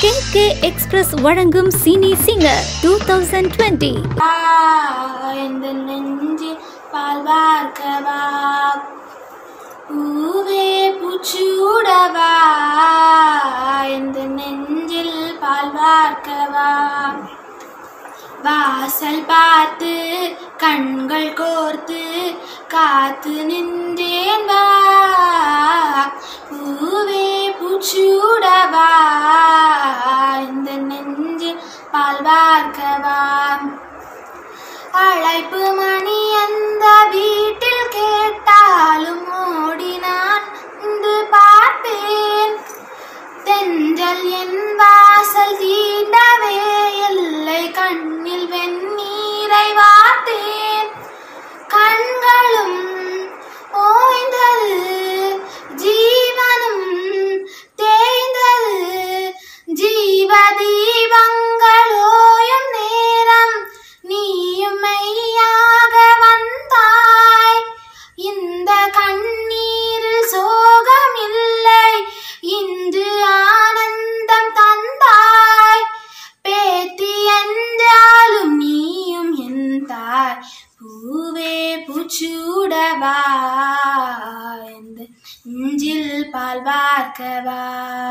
K express வழங்கும் cine singer two thousand twenty இந்த நெஞ்சில் பால் வார்க்கவா பூவே பூச்சூடவா இந்த நெஞ்சில் பால் வார்க்கவா வாசல் பார்த்து கண்கள் கோர்த்து காத்து நின்றேன் வா பூவே பூச்சூடவா இந்த நெஞ்சில் பால் வார்க்கவா அழைப்பு மணி அந்த வீட்டில் கேட்டாலும் ஓடி நான் வந்து பார்ப்பேன் தென்றல் என் வாசல் தீண்டவே இல்லை கண்ணில் வெந்நீரை வார்த்தேன் கண்களும் ஓய்ந்தது ஜீவனும் தேய்ந்தது ஜீவ தீபங்களோயும் நேரம் நீயும் மெய்யாக வந்தாய் இந்த கண்ணீரில் சோகமில்லை இன்று ஆனந்தம் தந்தாய் பேத்தி என்றாலும் நீயும் என் தாய் பூவே பூச்சூடவா இந்த நெஞ்சில் பால் வார்க்கவா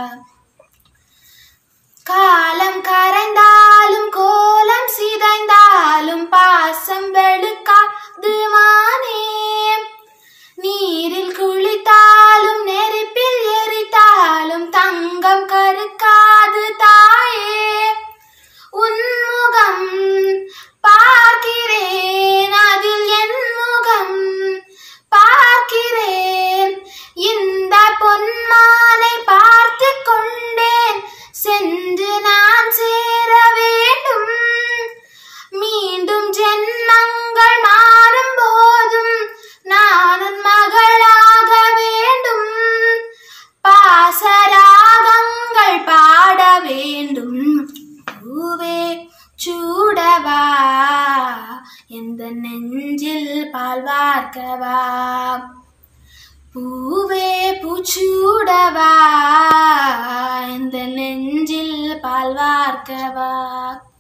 காலம் கரைந்தாலும் கோலம் சிதைந்தாலும் பாசம் வெளுக்காது மானே நீரில் குளித்தாலும் நெருப்பில் எரித்தாலும் தங்கம் கருக்காது தாயே உன்முகம் பார்க்கிறேன் அதில் என் முகம் பார்க்கிறேன் இந்த பொன்மானை பார்த்து கொண்டேன் சென்று நான் சேர வேண்டும் மீண்டும் ஜென்மங்கள் மாறும் போதும் நான் உன் மகளாக வேண்டும் பாசராகங்கள் பாட வேண்டும் பூவே சூடவா எந்த நெஞ்சில் பால் வார்க்கவா பூவே பூச்சூடவா இந்த நெஞ்சில் பால் வார்க்கவா